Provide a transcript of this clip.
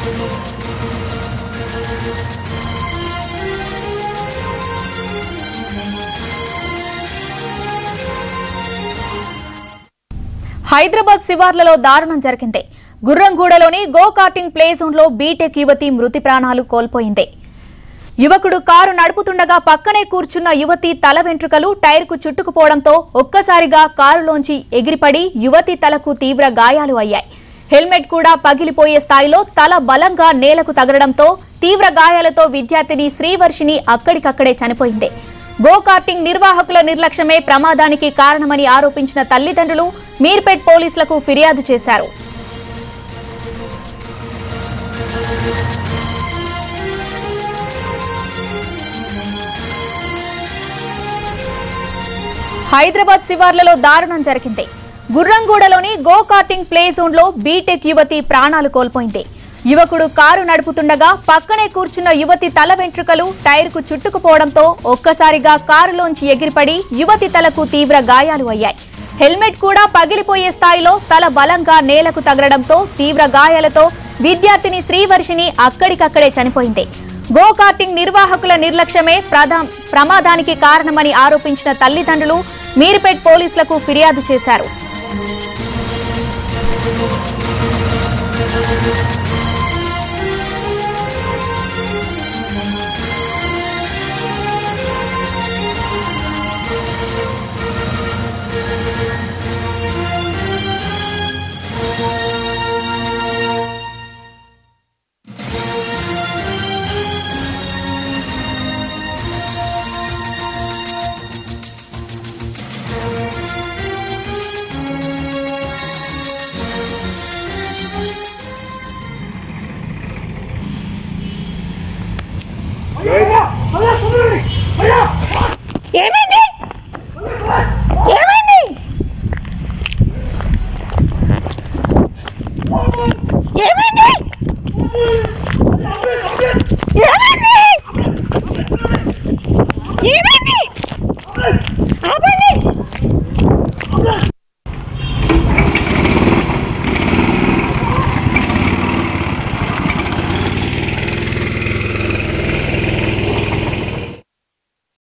హైదరాబాద్ శివార్లలో దారుణం జరిగింది గుర్రంగూడలోని గో కార్టింగ్ ప్లే జోన్లో బీటెక్ యువతి మృతి ప్రాణాలు కోల్పోయింది యువకుడు కారు నడుపుతుండగా పక్కనే కూర్చున్న యువతి తల వెంట్రుకలు టైర్కు చుట్టుకుపోవడంతో ఒక్కసారిగా కారులోంచి ఎగిరిపడి యువతి తలకు తీవ్ర గాయాలు అయ్యాయి హెల్మెట్ కూడా పగిలిపోయే స్థాయిలో తల బలంగా నేలకు తగలడంతో తీవ్ర గాయాలతో విద్యార్థిని శ్రీవర్షిని అక్కడికక్కడే చనిపోయింది గో కార్టింగ్ నిర్వాహకుల నిర్లక్ష్యమే ప్రమాదానికి కారణమని ఆరోపించిన తల్లిదండ్రులు మీర్పేట్ పోలీసులకు ఫిర్యాదు చేశారు హైదరాబాద్ శివార్లలో దారుణం జరిగింది గుర్రంగూడలోని గో కార్టింగ్ ప్లే జోన్ లో బీటెక్ యువతి ప్రాణాలు కోల్పోయింది యువకుడు కారు నడుపుతుండగా పక్కనే కూర్చున్న యువతి తల వెంట్రుకలు టైర్కు చుట్టుకుపోవడంతో ఒక్కసారిగా కారులోంచి ఎగిరిపడి యువతి తలకు తీవ్ర గాయాలు అయ్యాయి హెల్మెట్ కూడా పగిలిపోయే స్థాయిలో తల బలంగా నేలకు తగలడంతో తీవ్ర గాయాలతో విద్యార్థిని శ్రీవర్షిని అక్కడికక్కడే చనిపోయింది గో కార్టింగ్ నిర్వాహకుల నిర్లక్ష్యమే ప్రధా- ప్రమాదానికి కారణమని ఆరోపించిన తల్లిదండ్రులు మీర్పేట్ పోలీసులకు ఫిర్యాదు చేశారు